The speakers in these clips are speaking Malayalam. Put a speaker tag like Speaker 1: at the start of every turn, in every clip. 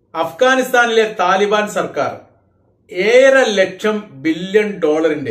Speaker 1: അഫ്ഗാനിസ്ഥാനിലെ താലിബാൻ സർക്കാർ ഏഴര ലക്ഷം ബില്യൺ ഡോളറിന്റെ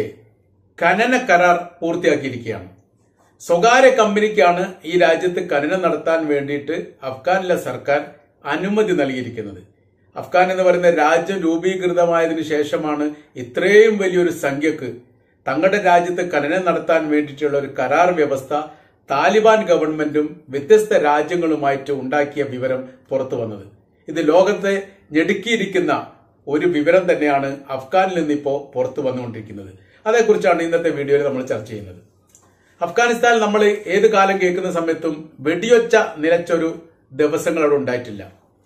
Speaker 1: ഖനന കരാർ പൂർത്തിയാക്കിയിരിക്കുകയാണ് സ്വകാര്യ കമ്പനിക്കാണ് ഈ രാജ്യത്ത് ഖനനം നടത്താൻ വേണ്ടിയിട്ട് അഫ്ഗാനിലെ സർക്കാർ അനുമതി നൽകിയിരിക്കുന്നത് അഫ്ഗാൻ എന്ന് പറയുന്ന രാജ്യം രൂപീകൃതമായതിനു ശേഷമാണ് ഇത്രയും വലിയൊരു സംഖ്യക്ക് തങ്ങളുടെ രാജ്യത്ത് ഖനനം നടത്താൻ വേണ്ടിയിട്ടുള്ള ഒരു കരാർ വ്യവസ്ഥ താലിബാൻ ഗവൺമെന്റും വ്യത്യസ്ത രാജ്യങ്ങളുമായിട്ട് ഉണ്ടാക്കിയ വിവരം പുറത്തു വന്നത് ഇത് ലോകത്തെ ഞെടുക്കിയിരിക്കുന്ന ഒരു വിവരം തന്നെയാണ് അഫ്ഗാനിൽ നിന്ന് ഇപ്പോൾ പുറത്തു വന്നുകൊണ്ടിരിക്കുന്നത് അതേക്കുറിച്ചാണ് ഇന്നത്തെ വീഡിയോയിൽ നമ്മൾ ചർച്ച ചെയ്യുന്നത് അഫ്ഗാനിസ്ഥാനിൽ നമ്മൾ ഏത് കാലം കേൾക്കുന്ന സമയത്തും വെടിയൊച്ച നിലച്ചൊരു ദിവസങ്ങൾ അവിടെ ഉണ്ടായിട്ടില്ല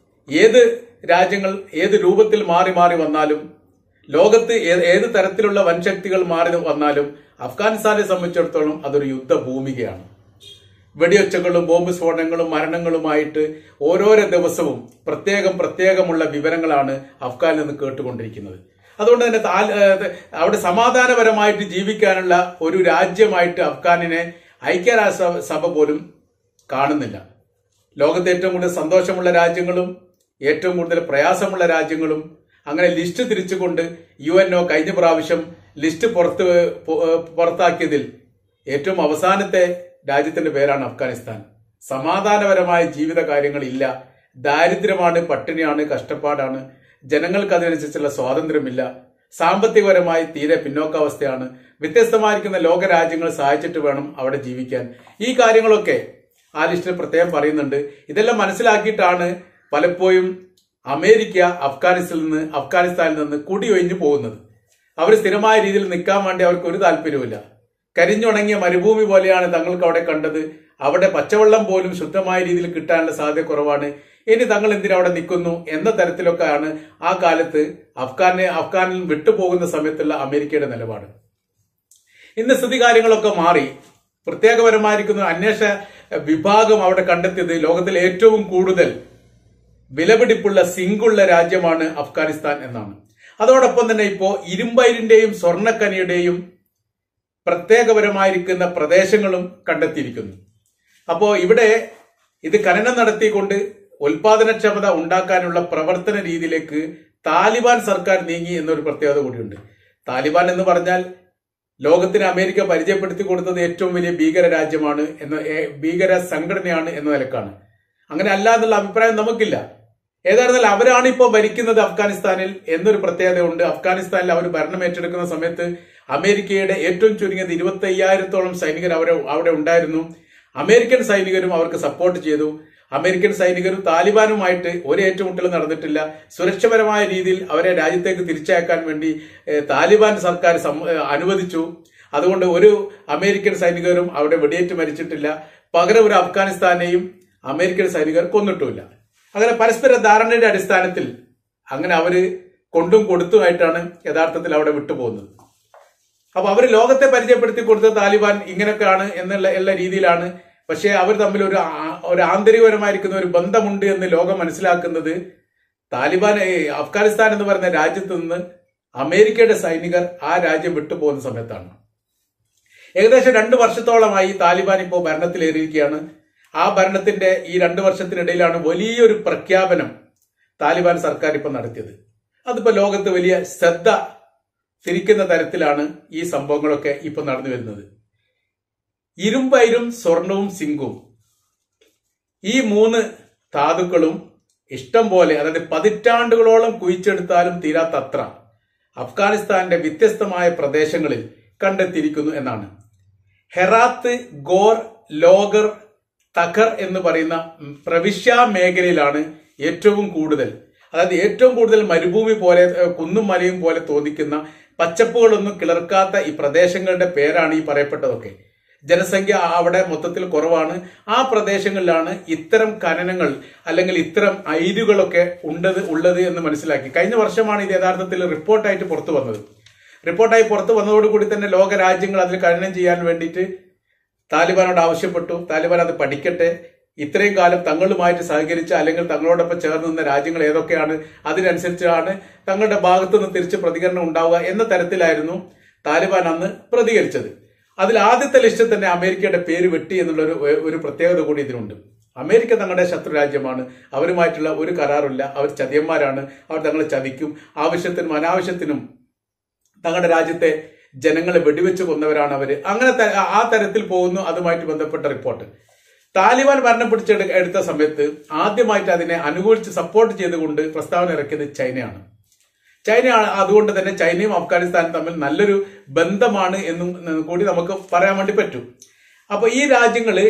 Speaker 1: ഏത് രാജ്യങ്ങൾ ഏത് രൂപത്തിൽ മാറി മാറി വന്നാലും ലോകത്ത് ഏ- ഏത് തരത്തിലുള്ള വൻശക്തികൾ മാറി വന്നാലും അഫ്ഗാനിസ്ഥാനെ സംബന്ധിച്ചിടത്തോളം അതൊരു യുദ്ധഭൂമികയാണ് വെടിയൊച്ചകളും ബോംബ് സ്ഫോടനങ്ങളും മരണങ്ങളുമായിട്ട് ഓരോരോ ദിവസവും പ്രത്യേകം പ്രത്യേകമുള്ള വിവരങ്ങളാണ് അഫ്ഗാനിൽ നിന്ന് കേട്ടുകൊണ്ടിരിക്കുന്നത് അതുകൊണ്ട് തന്നെ താൽ- ഏഹ് അവിടെ സമാധാനപരമായിട്ട് ജീവിക്കാനുള്ള ഒരു രാജ്യമായിട്ട് അഫ്ഗാനിനെ ഐക്യരാഷ്ട്ര സഭ പോലും കാണുന്നില്ല ലോകത്തെ ഏറ്റവും കൂടുതൽ സന്തോഷമുള്ള രാജ്യങ്ങളും ഏറ്റവും കൂടുതൽ പ്രയാസമുള്ള രാജ്യങ്ങളും അങ്ങനെ ലിസ്റ്റ് തിരിച്ചുകൊണ്ട് യു എൻ ഒ കഴിഞ്ഞ പ്രാവശ്യം ലിസ്റ്റ് പുറത്ത് പു- പുറത്താക്കിയതിൽ ഏറ്റവും അവസാനത്തെ രാജ്യത്തിന്റെ പേരാണ് അഫ്ഗാനിസ്ഥാൻ സമാധാനപരമായ ജീവിത കാര്യങ്ങളില്ല ദാരിദ്ര്യമാണ് പട്ടിണിയാണ് കഷ്ടപ്പാടാണ് ജനങ്ങൾക്ക് അതിനനുസരിച്ചുള്ള സ്വാതന്ത്ര്യമില്ല സാമ്പത്തികപരമായി തീരെ പിന്നോക്കാവസ്ഥയാണ് വ്യത്യസ്തമായിരിക്കുന്ന ലോക രാജ്യങ്ങൾ സഹായിച്ചിട്ട് വേണം അവിടെ ജീവിക്കാൻ ഈ കാര്യങ്ങളൊക്കെ ആ ലിസ്റ്റിൽ പ്രത്യേകം പറയുന്നുണ്ട് ഇതെല്ലാം മനസ്സിലാക്കിയിട്ടാണ് പലപ്പോഴും അമേരിക്ക അഫ്ഗാനിസ്ഥാനിൽ നിന്ന് അഫ്ഗാനിസ്ഥാനിൽ നിന്ന് കുടിയൊഴിഞ്ഞു പോകുന്നത് അവർ സ്ഥിരമായ രീതിയിൽ നിൽക്കാൻ വേണ്ടി അവർക്ക് ഒരു താല്പര്യവുമില്ല കരിഞ്ഞുണങ്ങിയ മരുഭൂമി പോലെയാണ് തങ്ങൾക്ക് അവിടെ കണ്ടത് അവിടെ പച്ചവെള്ളം പോലും ശുദ്ധമായ രീതിയിൽ കിട്ടാനുള്ള സാധ്യത കുറവാണ് ഇനി തങ്ങൾ എന്തിനാ അവിടെ നിൽക്കുന്നു എന്ന തരത്തിലൊക്കെയാണ് ആ കാലത്ത് അഫ്ഗാനെ അഫ്ഗാനിൽ വിട്ടുപോകുന്ന സമയത്തുള്ള അമേരിക്കയുടെ നിലപാട് ഇന്ന് സ്ഥിതി കാര്യങ്ങളൊക്കെ മാറി പ്രത്യേകപരമായിരിക്കുന്ന അന്വേഷണ വിഭാഗം അവിടെ കണ്ടെത്തിയത് ലോകത്തിൽ ഏറ്റവും കൂടുതൽ വിലപിടിപ്പുള്ള സിങ്കുള്ള രാജ്യമാണ് അഫ്ഗാനിസ്ഥാൻ എന്നാണ് അതോടൊപ്പം തന്നെ ഇപ്പോ ഇരുമ്പയിരിന്റെയും സ്വർണ്ണക്കനിയുടെയും പ്രത്യേകപരമായിരിക്കുന്ന പ്രദേശങ്ങളും കണ്ടെത്തിയിരിക്കുന്നു അപ്പോ ഇവിടെ ഇത് ഖനനം നടത്തിക്കൊണ്ട് ഉൽപാദനക്ഷമത ഉണ്ടാക്കാനുള്ള പ്രവർത്തന രീതിയിലേക്ക് താലിബാൻ സർക്കാർ നീങ്ങി എന്നൊരു പ്രത്യേകത കൂടിയുണ്ട് താലിബാൻ എന്ന് പറഞ്ഞാൽ ലോകത്തിന് അമേരിക്ക പരിചയപ്പെടുത്തി കൊടുത്തത് ഏറ്റവും വലിയ ഭീകര രാജ്യമാണ് എന്ന ഏ- ഭീകര സംഘടനയാണ് എന്ന നിലക്കാണ് അങ്ങനെ അല്ല എന്നുള്ള അഭിപ്രായം നമുക്കില്ല ഏതായിരുന്നാലും അവരാണ് ഇപ്പോൾ ഭരിക്കുന്നത് അഫ്ഗാനിസ്ഥാനിൽ എന്നൊരു പ്രത്യേകതയുണ്ട് അഫ്ഗാനിസ്ഥാനിൽ അവർ ഭരണം ഏറ്റെടുക്കുന്ന സമയത്ത് അമേരിക്കയുടെ ഏറ്റവും ചുരുങ്ങിയത് ഇരുപത്തി അയ്യായിരത്തോളം സൈനികർ അവരെ അവിടെ ഉണ്ടായിരുന്നു അമേരിക്കൻ സൈനികരും അവർക്ക് സപ്പോർട്ട് ചെയ്തു അമേരിക്കൻ സൈനികരും താലിബാനുമായിട്ട് ഒരു ഏറ്റുമുട്ടലും നടന്നിട്ടില്ല സുരക്ഷപരമായ രീതിയിൽ അവരെ രാജ്യത്തേക്ക് തിരിച്ചയക്കാൻ വേണ്ടി ഏഹ്, താലിബാൻ സർക്കാർ സം- ഏഹ്, അനുവദിച്ചു അതുകൊണ്ട് ഒരു അമേരിക്കൻ സൈനികരും അവിടെ വെടിയേറ്റ് മരിച്ചിട്ടില്ല പകരം ഒരു അഫ്ഗാനിസ്ഥാനെയും അമേരിക്കൻ സൈനികർ കൊന്നിട്ടുമില്ല അങ്ങനെ പരസ്പര ധാരണയുടെ അടിസ്ഥാനത്തിൽ അങ്ങനെ അവര് കൊണ്ടും കൊടുത്തുമായിട്ടാണ് യഥാർത്ഥത്തിൽ അവിടെ വിട്ടുപോകുന്നത് അപ്പൊ അവർ ലോകത്തെ പരിചയപ്പെടുത്തി കൊടുത്ത താലിബാൻ ഇങ്ങനെയൊക്കെയാണ് എന്നുള്ള എല്ലാ രീതിയിലാണ് പക്ഷേ അവർ തമ്മിൽ ഒരു ആ- ഒരു ആന്തരികപരമായിരിക്കുന്ന ഒരു ബന്ധമുണ്ട് എന്ന് ലോകം മനസ്സിലാക്കുന്നത് താലിബാൻ ഏ, അഫ്ഗാനിസ്ഥാൻ എന്ന് പറയുന്ന രാജ്യത്ത് നിന്ന് അമേരിക്കയുടെ സൈനികർ ആ രാജ്യം വിട്ടുപോകുന്ന സമയത്താണ് ഏകദേശം രണ്ടു വർഷത്തോളമായി താലിബാൻ ഇപ്പോൾ ഭരണത്തിലേറിയിരിക്കുകയാണ് ആ ഭരണത്തിന്റെ ഈ രണ്ടു വർഷത്തിനിടയിലാണ് വലിയൊരു പ്രഖ്യാപനം താലിബാൻ സർക്കാർ ഇപ്പൊ നടത്തിയത് അതിപ്പോ ലോകത്ത് വലിയ ശ്രദ്ധ തിരിക്കുന്ന തരത്തിലാണ് ഈ സംഭവങ്ങളൊക്കെ ഇപ്പൊ നടന്നു വരുന്നത് ഇരുമ്പയിരും സ്വർണവും സിങ്കും ഈ മൂന്ന് ധാതുക്കളും ഇഷ്ടം പോലെ അതായത് പതിറ്റാണ്ടുകളോളം കുഴിച്ചെടുത്താലും തീരാത്തത്ര അഫ്ഗാനിസ്ഥാന്റെ വ്യത്യസ്തമായ പ്രദേശങ്ങളിൽ കണ്ടെത്തിയിരിക്കുന്നു എന്നാണ് ഹെറാത്ത് ഗോർ ലോഗർ തഖർ എന്ന് പറയുന്ന ഉം, പ്രവിശ്യ മേഖലയിലാണ് ഏറ്റവും കൂടുതൽ അതായത് ഏറ്റവും കൂടുതൽ മരുഭൂമി പോലെ ഏഹ്, കുന്നും മലയും പോലെ തോന്നിക്കുന്ന പച്ചപ്പുകളൊന്നും കിളർക്കാത്ത ഈ പ്രദേശങ്ങളുടെ പേരാണ് ഈ പറയപ്പെട്ടതൊക്കെ ജനസംഖ്യ അവിടെ മൊത്തത്തിൽ കുറവാണ് ആ പ്രദേശങ്ങളിലാണ് ഇത്തരം ഖനനങ്ങൾ അല്ലെങ്കിൽ ഇത്തരം അയിരുകളൊക്കെ ഉണ്ടത് ഉള്ളത് എന്ന് മനസ്സിലാക്കി കഴിഞ്ഞ വർഷമാണ് ഇത് യഥാർത്ഥത്തിൽ റിപ്പോർട്ടായിട്ട് പുറത്തു വന്നത് റിപ്പോർട്ടായി പുറത്തു വന്നതോടുകൂടി തന്നെ ലോക രാജ്യങ്ങൾ അതിൽ ഖനനം ചെയ്യാൻ വേണ്ടിയിട്ട് താലിബാനോട് ആവശ്യപ്പെട്ടു താലിബാൻ അത് പഠിക്കട്ടെ ഇത്രയും കാലം തങ്ങളുമായിട്ട് സഹകരിച്ച അല്ലെങ്കിൽ തങ്ങളോടൊപ്പം ചേർന്ന് നിന്ന രാജ്യങ്ങൾ ഏതൊക്കെയാണ് അതിനനുസരിച്ചാണ് തങ്ങളുടെ ഭാഗത്തു നിന്ന് തിരിച്ച് പ്രതികരണം ഉണ്ടാവുക എന്ന തരത്തിലായിരുന്നു താലിബാൻ അന്ന് പ്രതികരിച്ചത് അതിൽ ആദ്യത്തെ ലിസ്റ്റിൽ തന്നെ അമേരിക്കയുടെ പേര് വെട്ടി എന്നുള്ള ഒരു ഒരു പ്രത്യേകത കൂടി ഇതിനുണ്ട് അമേരിക്ക തങ്ങളുടെ ശത്രു രാജ്യമാണ് അവരുമായിട്ടുള്ള ഒരു കരാറില്ല അവർ ചതിയന്മാരാണ് അവർ തങ്ങളെ ചതിക്കും ആവശ്യത്തിനും അനാവശ്യത്തിനും തങ്ങളുടെ രാജ്യത്തെ ജനങ്ങളെ വെടിവെച്ച് കൊന്നവരാണ് അവര് അങ്ങനെ ത- ആ തരത്തിൽ പോകുന്നു അതുമായിട്ട് ബന്ധപ്പെട്ട റിപ്പോർട്ട് താലിബാൻ ഭരണം പിടിച്ചെടു എടുത്ത സമയത്ത് ആദ്യമായിട്ട് അതിനെ അനുകൂലിച്ച് സപ്പോർട്ട് ചെയ്തുകൊണ്ട് പ്രസ്താവന ഇറക്കിയത് ചൈനയാണ് ചൈന അതുകൊണ്ട് തന്നെ ചൈനയും അഫ്ഗാനിസ്ഥാനും തമ്മിൽ നല്ലൊരു ബന്ധമാണ് എന്നും കൂടി നമുക്ക് പറയാൻ വേണ്ടി പറ്റും അപ്പൊ ഈ രാജ്യങ്ങള്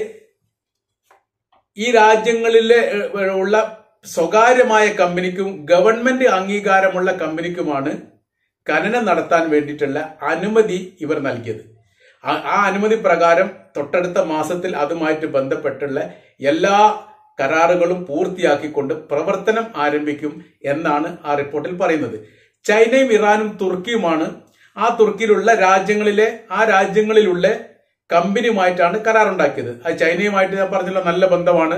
Speaker 1: ഈ രാജ്യങ്ങളിലെ ഏഹ്, ഉള്ള സ്വകാര്യമായ കമ്പനിക്കും ഗവൺമെന്റ് അംഗീകാരമുള്ള കമ്പനിക്കുമാണ് ഖനനം നടത്താൻ വേണ്ടിയിട്ടുള്ള അനുമതി ഇവർ നൽകിയത് ആ- ആ അനുമതി പ്രകാരം തൊട്ടടുത്ത മാസത്തിൽ അതുമായിട്ട് ബന്ധപ്പെട്ടുള്ള എല്ലാ കരാറുകളും പൂർത്തിയാക്കിക്കൊണ്ട് പ്രവർത്തനം ആരംഭിക്കും എന്നാണ് ആ റിപ്പോർട്ടിൽ പറയുന്നത് ചൈനയും ഇറാനും തുർക്കിയുമാണ് ആ തുർക്കിയിലുള്ള രാജ്യങ്ങളിലെ ആ രാജ്യങ്ങളിലുള്ള കമ്പനിയുമായിട്ടാണ് കരാറുണ്ടാക്കിയത് അത് ചൈനയുമായിട്ട് ഞാൻ പറഞ്ഞല്ലോ നല്ല ബന്ധമാണ്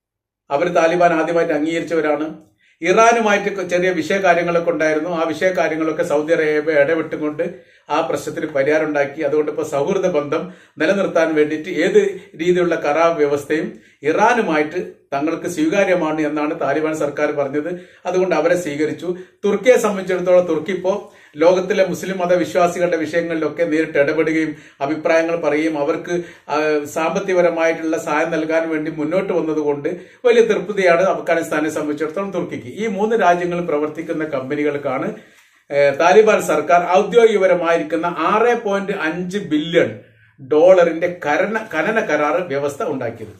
Speaker 1: അവർ താലിബാൻ ആദ്യമായിട്ട് അംഗീകരിച്ചവരാണ് ഇറാനുമായിട്ട് ചെറിയ വിഷയകാര്യങ്ങളൊക്കെ ഉണ്ടായിരുന്നു ആ വിഷയകാര്യങ്ങളൊക്കെ സൗദി അറേബ്യ ഇടപെട്ടുകൊണ്ട് ആ പ്രശ്നത്തിന് പരിഹാരം ഉണ്ടാക്കി അതുകൊണ്ട് ഇപ്പോൾ സൗഹൃദ ബന്ധം നിലനിർത്താൻ വേണ്ടിയിട്ട് ഏത് രീതിയിലുള്ള കരാർ വ്യവസ്ഥയും ഇറാനുമായിട്ട് തങ്ങൾക്ക് സ്വീകാര്യമാണ് എന്നാണ് താലിബാൻ സർക്കാർ പറഞ്ഞത് അതുകൊണ്ട് അവരെ സ്വീകരിച്ചു തുർക്കിയെ സംബന്ധിച്ചിടത്തോളം തുർക്കി ഇപ്പോൾ ലോകത്തിലെ മുസ്ലിം മത വിശ്വാസികളുടെ വിഷയങ്ങളിലൊക്കെ നേരിട്ട് ഇടപെടുകയും അഭിപ്രായങ്ങൾ പറയുകയും അവർക്ക് ആ, സാമ്പത്തികപരമായിട്ടുള്ള സഹായം നൽകാൻ വേണ്ടി മുന്നോട്ട് വന്നതുകൊണ്ട് വലിയ തൃപ്തിയാണ് അഫ്ഗാനിസ്ഥാനെ സംബന്ധിച്ചിടത്തോളം തുർക്കിക്ക് ഈ മൂന്ന് രാജ്യങ്ങളിൽ പ്രവർത്തിക്കുന്ന കമ്പനികൾക്കാണ് ഏഹ്, താലിബാൻ സർക്കാർ ഔദ്യോഗികപരമായിരിക്കുന്ന ആറ് പോയിന്റ് അഞ്ച് ബില്യൺ ഡോളറിന്റെ കരണ ഖനന കരാർ വ്യവസ്ഥ ഉണ്ടാക്കിയത്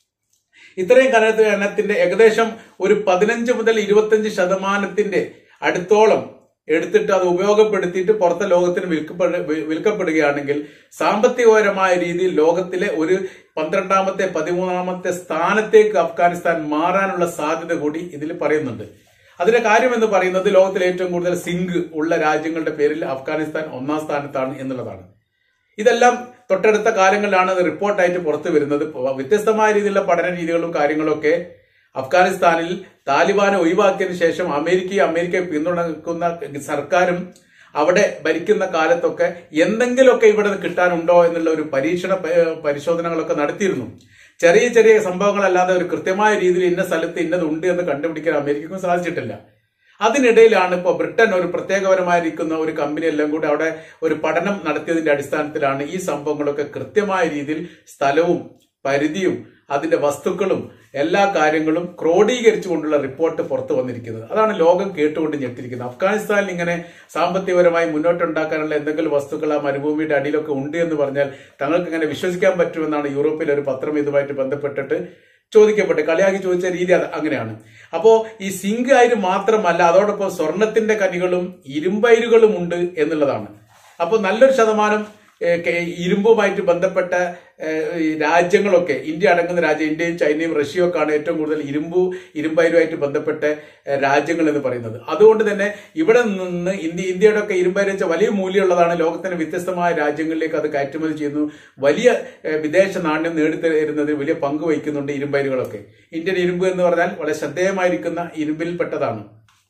Speaker 1: ഇത്രയും ഖനനത്തിന്റെ ഏകദേശം ഒരു പതിനഞ്ച് മുതൽ ഇരുപത്തഞ്ച് ശതമാനത്തിന്റെ അടുത്തോളം എടുത്തിട്ട് അത് ഉപയോഗപ്പെടുത്തിയിട്ട് പുറത്തെ ലോകത്തിന് വിൽക്കപ്പെടു വിൽക്കപ്പെടുകയാണെങ്കിൽ സാമ്പത്തികപരമായ രീതിയിൽ ലോകത്തിലെ ഒരു പന്ത്രണ്ടാമത്തെ പതിമൂന്നാമത്തെ സ്ഥാനത്തേക്ക് അഫ്ഗാനിസ്ഥാൻ മാറാനുള്ള സാധ്യത കൂടി ഇതിൽ പറയുന്നുണ്ട് അതിന്റെ കാര്യം എന്ന് പറയുന്നത് ലോകത്തിലെ ഏറ്റവും കൂടുതൽ സിങ്ക് ഉള്ള രാജ്യങ്ങളുടെ പേരിൽ അഫ്ഗാനിസ്ഥാൻ ഒന്നാം സ്ഥാനത്താണ് എന്നുള്ളതാണ് ഇതെല്ലാം തൊട്ടടുത്ത കാലങ്ങളിലാണ് അത് റിപ്പോർട്ടായിട്ട് പുറത്തു വരുന്നത് വ്യത്യസ്തമായ രീതിയിലുള്ള പഠന രീതികളും കാര്യങ്ങളും ഒക്കെ അഫ്ഗാനിസ്ഥാനിൽ താലിബാനെ ഒഴിവാക്കിയതിനു ശേഷം അമേരിക്കയും അമേരിക്കയെ പിന്തുണക്കുന്ന സർക്കാരും അവിടെ ഭരിക്കുന്ന കാലത്തൊക്കെ എന്തെങ്കിലുമൊക്കെ ഇവിടെ കിട്ടാനുണ്ടോ എന്നുള്ള ഒരു പരീക്ഷണ പ- പരിശോധനകളൊക്കെ നടത്തിയിരുന്നു ചെറിയ ചെറിയ സംഭവങ്ങളല്ലാതെ ഒരു കൃത്യമായ രീതിയിൽ ഇന്ന സ്ഥലത്ത് ഇന്നതുണ്ട് എന്ന് കണ്ടുപിടിക്കാൻ അമേരിക്കക്കും സാധിച്ചിട്ടില്ല അതിനിടയിലാണ് ഇപ്പോൾ ബ്രിട്ടൻ ഒരു പ്രത്യേകപരമായിരിക്കുന്ന ഒരു കമ്പനി എല്ലാം കൂടി അവിടെ ഒരു പഠനം നടത്തിയതിന്റെ അടിസ്ഥാനത്തിലാണ് ഈ സംഭവങ്ങളൊക്കെ കൃത്യമായ രീതിയിൽ സ്ഥലവും പരിധിയും അതിന്റെ വസ്തുക്കളും എല്ലാ കാര്യങ്ങളും ക്രോഡീകരിച്ചുകൊണ്ടുള്ള റിപ്പോർട്ട് പുറത്തു വന്നിരിക്കുന്നത് അതാണ് ലോകം കേട്ടുകൊണ്ട് ഞെട്ടിരിക്കുന്നത് അഫ്ഗാനിസ്ഥാനിൽ ഇങ്ങനെ സാമ്പത്തികപരമായി മുന്നോട്ടുണ്ടാക്കാനുള്ള എന്തെങ്കിലും വസ്തുക്കൾ ആ മരുഭൂമിയുടെ അടിയിലൊക്കെ ഉണ്ട് എന്ന് പറഞ്ഞാൽ തങ്ങൾക്ക് ഇങ്ങനെ വിശ്വസിക്കാൻ പറ്റുമെന്നാണ് യൂറോപ്പിലെ ഒരു പത്രം ഇതുമായിട്ട് ബന്ധപ്പെട്ടിട്ട് ചോദിക്കപ്പെട്ടെ കളിയാക്കി ചോദിച്ച രീതി അത് അങ്ങനെയാണ് അപ്പോ ഈ സിങ്ക് അയിര് മാത്രമല്ല അതോടൊപ്പം സ്വർണത്തിന്റെ കനികളും ഇരുമ്പയിരുകളും ഉണ്ട് എന്നുള്ളതാണ് അപ്പോൾ നല്ലൊരു ശതമാനം ഏഹ്, കെ- ഇരുമ്പുമായിട്ട് ബന്ധപ്പെട്ട ഏഹ്, ഈ രാജ്യങ്ങളൊക്കെ ഇന്ത്യ അടങ്ങുന്ന രാജ്യം ഇന്ത്യയും ചൈനയും റഷ്യയും ഒക്കെയാണ് ഏറ്റവും കൂടുതൽ ഇരുമ്പു ഇരുമ്പയിരുമായിട്ട് ബന്ധപ്പെട്ട ഏഹ്, രാജ്യങ്ങൾ എന്ന് പറയുന്നത് അതുകൊണ്ട് തന്നെ ഇവിടെ നിന്ന് ഇന്ത്യ ഇന്ത്യയുടെ ഒക്കെ ഇരുമ്പയിര് വെച്ചാൽ വലിയ മൂല്യമുള്ളതാണ് ലോകത്തിന് വ്യത്യസ്തമായ രാജ്യങ്ങളിലേക്ക് അത് കയറ്റുമതി ചെയ്യുന്നു വലിയ ഏഹ്, വിദേശ നാണ്യം നേടിത്തരുന്നതിൽ വലിയ പങ്ക് വഹിക്കുന്നുണ്ട് ഇരുമ്പയിരുകളൊക്കെ ഇന്ത്യൻ ഇരുമ്പ് എന്ന് പറഞ്ഞാൽ വളരെ ശ്രദ്ധേയമായിരിക്കുന്ന ഇരുമ്പിൽപ്പെട്ടതാണ്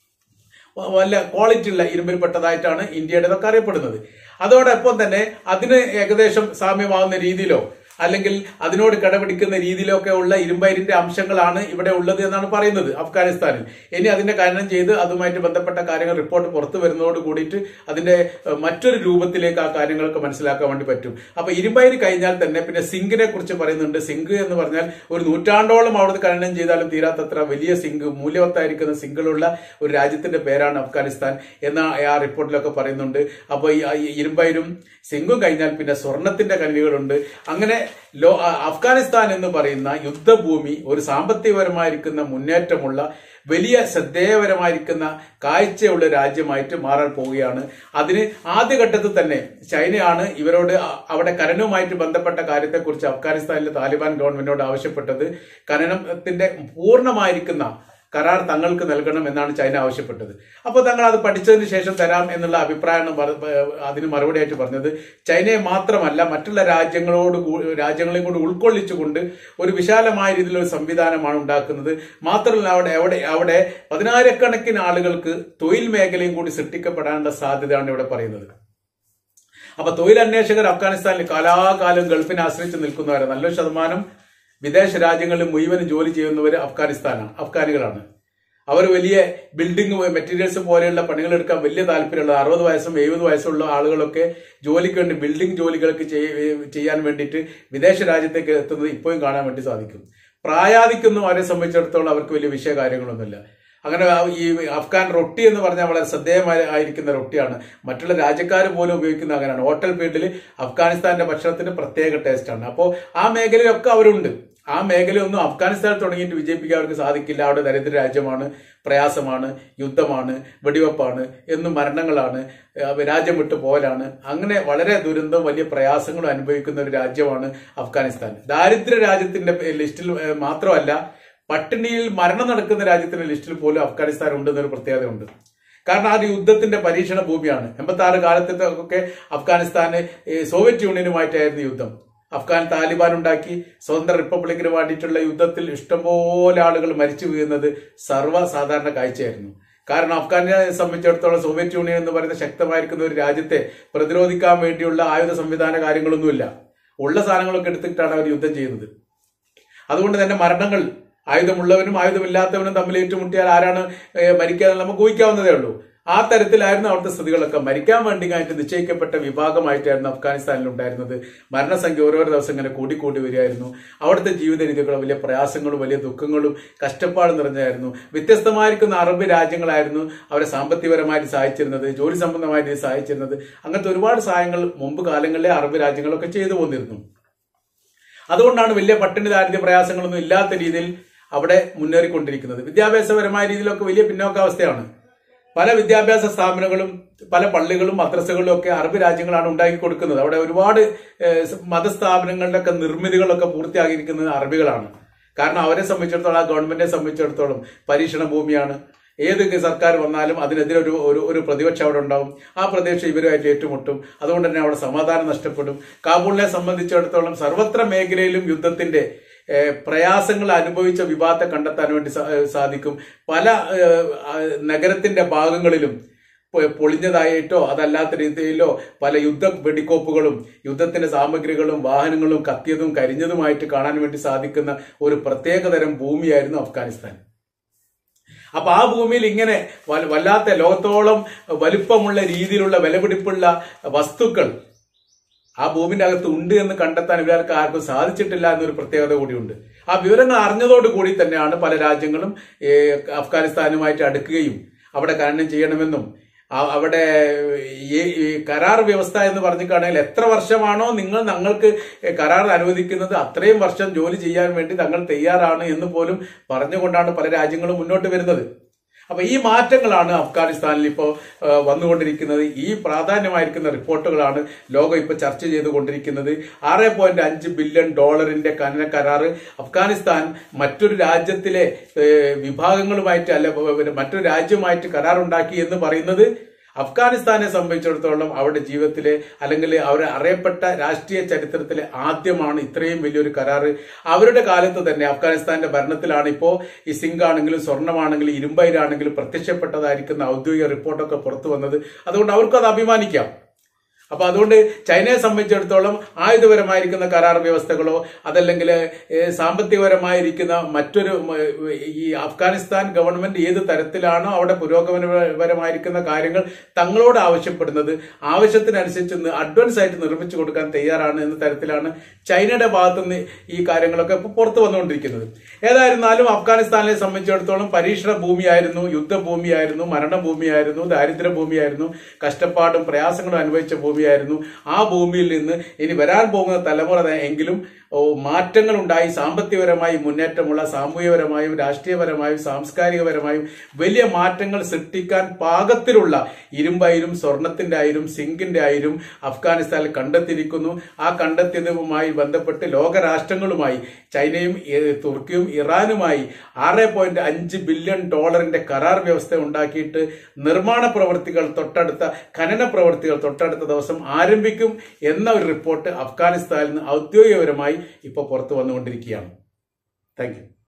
Speaker 1: വല്ല ക്വാളിറ്റി ഉള്ള ഇരുമ്പിൽപ്പെട്ടതായിട്ടാണ് ഇന്ത്യയുടേതൊക്കെ അറിയപ്പെടുന്നത് അതോടൊപ്പം തന്നെ അതിന് ഏകദേശം സാമ്യമാവുന്ന രീതിയിലോ അല്ലെങ്കിൽ അതിനോട് കിടപിടിക്കുന്ന രീതിയിലൊക്കെ ഉള്ള ഇരുമ്പയിരിന്റെ അംശങ്ങളാണ് ഇവിടെ ഉള്ളത് എന്നാണ് പറയുന്നത് അഫ്ഗാനിസ്ഥാനിൽ ഇനി അതിന്റെ കാരണം ചെയ്ത് അതുമായിട്ട് ബന്ധപ്പെട്ട കാര്യങ്ങൾ റിപ്പോർട്ട് പുറത്തു വരുന്നതോട് കൂടിയിട്ട് അതിന്റെ ഏഹ്, മറ്റൊരു രൂപത്തിലേക്ക് ആ കാര്യങ്ങളൊക്കെ മനസ്സിലാക്കാൻ വേണ്ടി പറ്റും അപ്പൊ ഇരുമ്പയിര് കഴിഞ്ഞാൽ തന്നെ പിന്നെ സിങ്കിനെ കുറിച്ച് പറയുന്നുണ്ട് സിങ്ക് എന്ന് പറഞ്ഞാൽ ഒരു നൂറ്റാണ്ടോളം അവിടുന്ന് ഖനനം ചെയ്താലും തീരാത്തത്ര വലിയ സിങ്ക് മൂല്യവത്തായിരിക്കുന്ന സിങ്കുകളുള്ള ഒരു രാജ്യത്തിന്റെ പേരാണ് അഫ്ഗാനിസ്ഥാൻ എന്ന ആ റിപ്പോർട്ടിലൊക്കെ പറയുന്നുണ്ട് അപ്പോൾ ഈ ഈ ഇരുമ്പയിരും സിങ്കും കഴിഞ്ഞാൽ പിന്നെ സ്വർണത്തിന്റെ കല്ലുകളുണ്ട് അങ്ങനെ ലോ ആ- അഫ്ഗാനിസ്ഥാൻ എന്ന് പറയുന്ന യുദ്ധഭൂമി ഒരു സാമ്പത്തികപരമായിരിക്കുന്ന മുന്നേറ്റമുള്ള വലിയ ശ്രദ്ധേയപരമായിരിക്കുന്ന കാഴ്ചയുള്ള രാജ്യമായിട്ട് മാറാൻ പോവുകയാണ് അതിന് ആദ്യഘട്ടത്തിൽ തന്നെ ചൈനയാണ് ഇവരോട് അ- അവിടെ ഖനനവുമായിട്ട് ബന്ധപ്പെട്ട കാര്യത്തെക്കുറിച്ച് അഫ്ഗാനിസ്ഥാനിലെ താലിബാൻ ഗവൺമെന്റിനോട് ആവശ്യപ്പെട്ടത് ഖനനത്തിന്റെ പൂർണ്ണമായിരിക്കുന്ന കരാർ തങ്ങൾക്ക് നൽകണം എന്നാണ് ചൈന ആവശ്യപ്പെട്ടത് അപ്പോൾ തങ്ങൾ അത് പഠിച്ചതിന് ശേഷം തരാം എന്നുള്ള അഭിപ്രായമാണ് പറ- പ- അതിന് മറുപടിയായിട്ട് പറഞ്ഞത് ചൈനയെ മാത്രമല്ല മറ്റുള്ള രാജ്യങ്ങളോട് കൂ- രാജ്യങ്ങളെയും കൂടി ഉൾക്കൊള്ളിച്ചുകൊണ്ട് ഒരു വിശാലമായ രീതിയിലുള്ള ഒരു സംവിധാനമാണ് ഉണ്ടാക്കുന്നത് മാത്രമല്ല അവിടെ അവിടെ അവിടെ പതിനായിരക്കണക്കിന് ആളുകൾക്ക് തൊഴിൽ മേഖലയും കൂടി സൃഷ്ടിക്കപ്പെടാനുള്ള സാധ്യതയാണ് ഇവിടെ പറയുന്നത് അപ്പൊ തൊഴിലന്വേഷകർ അഫ്ഗാനിസ്ഥാനിൽ കാലാകാലം ഗൾഫിനെ ആശ്രയിച്ച് നിൽക്കുന്നവരാണ് നല്ലൊരു ശതമാനം വിദേശ രാജ്യങ്ങളിൽ മുഴുവനും ജോലി ചെയ്യുന്നവർ അഫ്ഗാനിസ്ഥാനാണ് അഫ്ഗാനികളാണ് അവർ വലിയ ബിൽഡിംഗ് മെറ്റീരിയൽസ് പോലെയുള്ള പണികൾ എടുക്കാൻ വലിയ താല്പര്യമുള്ള അറുപത് വയസ്സും എഴുപത് വയസ്സുള്ള ആളുകളൊക്കെ ജോലിക്ക് വേണ്ടി ബിൽഡിംഗ് ജോലികൾക്ക് ചെയ്യ- ചെയ്യാൻ വേണ്ടിയിട്ട് വിദേശ രാജ്യത്തേക്ക് എത്തുന്നത് ഇപ്പോഴും കാണാൻ വേണ്ടി സാധിക്കും പ്രായാധിക്കൊന്നും അവരെ സംബന്ധിച്ചിടത്തോളം അവർക്ക് വലിയ വിഷയ കാര്യങ്ങളൊന്നുമില്ല അങ്ങനെ ആ ഈ അഫ്ഗാൻ റൊട്ടി എന്ന് പറഞ്ഞാൽ വളരെ ശ്രദ്ധേയമായി ആയിരിക്കുന്ന റൊട്ടിയാണ് മറ്റുള്ള രാജ്യക്കാർ പോലും ഉപയോഗിക്കുന്ന അങ്ങനെയാണ് ഹോട്ടൽ ഫീൽഡിൽ അഫ്ഗാനിസ്ഥാന്റെ ഭക്ഷണത്തിന് പ്രത്യേക ടേസ്റ്റാണ് അപ്പോൾ ആ മേഖലയിലൊക്കെ അവരുണ്ട് ആ മേഖലയൊന്നും അഫ്ഗാനിസ്ഥാനിൽ തുടങ്ങിയിട്ട് വിജയിപ്പിക്കാൻ അവർക്ക് സാധിക്കില്ല അവിടെ ദരിദ്ര രാജ്യമാണ് പ്രയാസമാണ് യുദ്ധമാണ് വെടിവെപ്പാണ് എന്നും മരണങ്ങളാണ് ഏഹ് രാജ്യം വിട്ടു പോലാണ് അങ്ങനെ വളരെ ദുരന്തവും വലിയ പ്രയാസങ്ങളും അനുഭവിക്കുന്ന ഒരു രാജ്യമാണ് അഫ്ഗാനിസ്ഥാൻ ദാരിദ്ര്യ രാജ്യത്തിന്റെ ലിസ്റ്റിൽ ഏഹ് മാത്രമല്ല പട്ടിണിയിൽ മരണം നടക്കുന്ന രാജ്യത്തിന്റെ ലിസ്റ്റിൽ പോലും അഫ്ഗാനിസ്ഥാൻ ഉണ്ടെന്നൊരു പ്രത്യേകതയുണ്ട് കാരണം ആ ഒരു യുദ്ധത്തിന്റെ പരീക്ഷണ ഭൂമിയാണ് എൺപത്തി ആറ് കാലത്തൊക്കെ അഫ്ഗാനിസ്ഥാന് ഈ സോവിയറ്റ് യൂണിയനുമായിട്ടായിരുന്നു യുദ്ധം അഫ്ഗാൻ താലിബാൻ ഉണ്ടാക്കി സ്വതന്ത്ര റിപ്പബ്ലിക്കിന് വേണ്ടിയിട്ടുള്ള യുദ്ധത്തിൽ ഇഷ്ടംപോലെ ആളുകൾ മരിച്ചു വീഴുന്നത് സർവ്വസാധാരണ കാഴ്ചയായിരുന്നു കാരണം അഫ്ഗാനെ സംബന്ധിച്ചിടത്തോളം സോവിയറ്റ് യൂണിയൻ എന്ന് പറയുന്ന ശക്തമായിരിക്കുന്ന ഒരു രാജ്യത്തെ പ്രതിരോധിക്കാൻ വേണ്ടിയുള്ള ആയുധ സംവിധാന കാര്യങ്ങളൊന്നുമില്ല ഉള്ള സാധനങ്ങളൊക്കെ എടുത്തിട്ടാണ് അവർ യുദ്ധം ചെയ്യുന്നത് അതുകൊണ്ട് തന്നെ മരണങ്ങൾ ആയുധമുള്ളവനും ആയുധമില്ലാത്തവനും തമ്മിൽ ഏറ്റുമുട്ടിയാൽ ആരാണ് ഏഹ്, മരിക്കുക എന്ന് നമുക്ക് ഊഹിക്കാവുന്നതേ ഉള്ളൂ ആ തരത്തിലായിരുന്നു അവിടുത്തെ സ്ഥിതികളൊക്കെ മരിക്കാൻ വേണ്ടിയായിട്ട് നിശ്ചയിക്കപ്പെട്ട വിഭാഗമായിട്ടായിരുന്നു അഫ്ഗാനിസ്ഥാനിൽ ഉണ്ടായിരുന്നത് മരണസംഖ്യ ഓരോ ദിവസം ഇങ്ങനെ കൂടിക്കൂടി വരികയായിരുന്നു അവിടുത്തെ ജീവിത രീതികൾ വലിയ പ്രയാസങ്ങളും വലിയ ദുഃഖങ്ങളും കഷ്ടപ്പാടും നിറഞ്ഞായിരുന്നു വ്യത്യസ്തമായിരിക്കുന്ന അറബ് രാജ്യങ്ങളായിരുന്നു അവരെ സാമ്പത്തികപരമായിട്ട് സഹായിച്ചിരുന്നത് ജോലി സംബന്ധമായിട്ട് സഹായിച്ചിരുന്നത് അങ്ങനത്തെ ഒരുപാട് സഹായങ്ങൾ മുമ്പ് കാലങ്ങളിലെ അറബ് രാജ്യങ്ങളൊക്കെ ചെയ്തു പോന്നിരുന്നു അതുകൊണ്ടാണ് വലിയ പട്ടിണി ദാരിദ്ര്യ പ്രയാസങ്ങളൊന്നും ഇല്ലാത്ത രീതിയിൽ അവിടെ മുന്നേറിക്കൊണ്ടിരിക്കുന്നത് വിദ്യാഭ്യാസപരമായ രീതിയിലൊക്കെ വലിയ പിന്നോക്കാവസ്ഥയാണ് പല വിദ്യാഭ്യാസ സ്ഥാപനങ്ങളും പല പള്ളികളും മദ്രസകളും ഒക്കെ അറബ് രാജ്യങ്ങളാണ് ഉണ്ടാക്കി കൊടുക്കുന്നത് അവിടെ ഒരുപാട് ഏഹ്, മതസ്ഥാപനങ്ങളുടെ ഒക്കെ നിർമ്മിതികളൊക്കെ പൂർത്തിയാക്കിയിരിക്കുന്നത് അറബികളാണ് കാരണം അവരെ സംബന്ധിച്ചിടത്തോളം ആ ഗവൺമെന്റിനെ സംബന്ധിച്ചിടത്തോളം പരീക്ഷണ ഭൂമിയാണ് ഏത് സർക്കാർ വന്നാലും അതിനെതിരെ ഒരു ഒരു ഒരു പ്രതിപക്ഷം അവിടെ ഉണ്ടാവും ആ പ്രതിപക്ഷം ഇവരുമായിട്ട് ഏറ്റുമുട്ടും അതുകൊണ്ട് തന്നെ അവിടെ സമാധാനം നഷ്ടപ്പെടും കാബൂളിനെ സംബന്ധിച്ചിടത്തോളം സർവത്ര മേഖലയിലും യുദ്ധത്തിന്റെ ഏഹ്, പ്രയാസങ്ങൾ അനുഭവിച്ച വിവാദത്തെ കണ്ടെത്താൻ വേണ്ടി സാ- ഏഹ് സാധിക്കും പല ഏഹ്, ആ, നഗരത്തിന്റെ ഭാഗങ്ങളിലും പൊ- പൊളിഞ്ഞതായിട്ടോ അതല്ലാത്ത രീതിയിലോ പല യുദ്ധ വെടിക്കോപ്പുകളും യുദ്ധത്തിന്റെ സാമഗ്രികളും വാഹനങ്ങളും കത്തിയതും കരിഞ്ഞതുമായിട്ട് കാണാൻ വേണ്ടി സാധിക്കുന്ന ഒരു പ്രത്യേകതരം ഭൂമിയായിരുന്നു അഫ്ഗാനിസ്ഥാൻ അപ്പൊ ആ ഭൂമിയിൽ ഇങ്ങനെ വൽ- വല്ലാത്ത ലോകത്തോളം വലിപ്പമുള്ള രീതിയിലുള്ള വിലപിടിപ്പുള്ള വസ്തുക്കൾ ആ ഭൂമിന്റെ അകത്ത് ഉണ്ട് എന്ന് കണ്ടെത്താൻ ഇവർക്ക് ആർക്കും സാധിച്ചിട്ടില്ല എന്നൊരു പ്രത്യേകത കൂടിയുണ്ട് ആ വിവരങ്ങൾ അറിഞ്ഞതോടുകൂടി തന്നെയാണ് പല രാജ്യങ്ങളും ഏഹ്, അഫ്ഗാനിസ്ഥാനുമായിട്ട് അടുക്കുകയും അവിടെ ഖനനം ചെയ്യണമെന്നും ആ- അവിടെ ഈ ഈ കരാർ വ്യവസ്ഥ എന്ന് പറഞ്ഞിട്ടാണെങ്കിൽ എത്ര വർഷമാണോ നിങ്ങൾ ഞങ്ങൾക്ക് കരാർ അനുവദിക്കുന്നത് അത്രയും വർഷം ജോലി ചെയ്യാൻ വേണ്ടി തങ്ങൾ തയ്യാറാണ് എന്ന് പോലും പറഞ്ഞുകൊണ്ടാണ് പല രാജ്യങ്ങളും മുന്നോട്ട് വരുന്നത് അപ്പൊ ഈ മാറ്റങ്ങളാണ് അഫ്ഗാനിസ്ഥാനിൽ ഇപ്പോൾ വന്നുകൊണ്ടിരിക്കുന്നത് ഈ പ്രാധാന്യമായിരിക്കുന്ന റിപ്പോർട്ടുകളാണ് ലോകം ഇപ്പൊ ചർച്ച ചെയ്തുകൊണ്ടിരിക്കുന്നത് ആറ് പോയിന്റ് അഞ്ച് ബില്യൺ ഡോളറിന്റെ ഖനന കരാറ് അഫ്ഗാനിസ്ഥാൻ മറ്റൊരു രാജ്യത്തിലെ ഏഹ്, വിഭാഗങ്ങളുമായിട്ട് അല്ല പിന്നെ മറ്റൊരു രാജ്യവുമായിട്ട് കരാറുണ്ടാക്കി എന്ന് പറയുന്നത് അഫ്ഗാനിസ്ഥാനെ സംബന്ധിച്ചിടത്തോളം അവരുടെ ജീവിതത്തിലെ അല്ലെങ്കിൽ അവർ അറിയപ്പെട്ട രാഷ്ട്രീയ ചരിത്രത്തിലെ ആദ്യമാണ് ഇത്രയും വലിയൊരു കരാറ് അവരുടെ കാലത്ത് തന്നെ അഫ്ഗാനിസ്ഥാന്റെ ഭരണത്തിലാണ് ഇപ്പോ ഈ സിങ്ക് ആണെങ്കിലും സ്വർണമാണെങ്കിലും ഇരുമ്പയിലാണെങ്കിലും പ്രത്യക്ഷപ്പെട്ടതായിരിക്കുന്ന ഔദ്യോഗിക റിപ്പോർട്ടൊക്കെ പുറത്തു വന്നത് അതുകൊണ്ട് അവർക്ക് അത് അഭിമാനിക്കാം അപ്പൊ അതുകൊണ്ട് ചൈനയെ സംബന്ധിച്ചിടത്തോളം ആയുധപരമായിരിക്കുന്ന കരാർ വ്യവസ്ഥകളോ അതല്ലെങ്കിൽ ഏഹ്, സാമ്പത്തികപരമായിരിക്കുന്ന മറ്റൊരു ഉം, ഈ അഫ്ഗാനിസ്ഥാൻ ഗവൺമെന്റ് ഏത് തരത്തിലാണോ അവിടെ പുരോഗമനപരമായിരിക്കുന്ന കാര്യങ്ങൾ തങ്ങളോട് ആവശ്യപ്പെടുന്നത് ആവശ്യത്തിനനുസരിച്ച് നി- അഡ്വാൻസ് ആയിട്ട് നിർമ്മിച്ചു കൊടുക്കാൻ തയ്യാറാണ് എന്ന തരത്തിലാണ് ചൈനയുടെ ഭാഗത്തുനിന്ന് ഈ കാര്യങ്ങളൊക്കെ ഇപ്പോൾ പുറത്തു വന്നുകൊണ്ടിരിക്കുന്നത് ഏതായിരുന്നാലും അഫ്ഗാനിസ്ഥാനെ സംബന്ധിച്ചിടത്തോളം പരീക്ഷണ ഭൂമിയായിരുന്നു യുദ്ധഭൂമിയായിരുന്നു മരണഭൂമിയായിരുന്നു ദാരിദ്ര്യ ഭൂമിയായിരുന്നു കഷ്ടപ്പാടും പ്രയാസങ്ങളും അനുഭവിച്ച ഭൂമിയായിരുന്നു ആ ഭൂമിയിൽ നിന്ന് ഇനി വരാൻ പോകുന്ന തലമുറ എങ്കിലും ഓ, മാറ്റങ്ങൾ ഉണ്ടായി സാമ്പത്തികപരമായി മുന്നേറ്റമുള്ള സാമൂഹികപരമായും രാഷ്ട്രീയപരമായും സാംസ്കാരികപരമായും വലിയ മാറ്റങ്ങൾ സൃഷ്ടിക്കാൻ പാകത്തിലുള്ള ഇരുമ്പായാലും സ്വർണത്തിന്റെ ആയാലും സിങ്കിന്റെ ആയാലും അഫ്ഗാനിസ്ഥാനിൽ കണ്ടെത്തിയിരിക്കുന്നു ആ കണ്ടെത്തിയതുമായി ബന്ധപ്പെട്ട് ലോകരാഷ്ട്രങ്ങളുമായി ചൈനയും ഏ, തുർക്കിയും ഇറാനുമായി ആറ് പോയിന്റ് അഞ്ച് ബില്യൺ ഡോളറിന്റെ കരാർ വ്യവസ്ഥ ഉണ്ടാക്കിയിട്ട് നിർമ്മാണ പ്രവൃത്തികൾ തൊട്ടടുത്ത ഖനന പ്രവൃത്തികൾ തൊട്ടടുത്ത ദിവസം ആരംഭിക്കും എന്ന ഒരു റിപ്പോർട്ട് അഫ്ഗാനിസ്ഥാനിൽ നിന്ന് ഔദ്യോഗികപരമായി ഇപ്പോൾ പുറത്തു വന്നുകൊണ്ടിരിക്കുകയാണ് താങ്ക് യു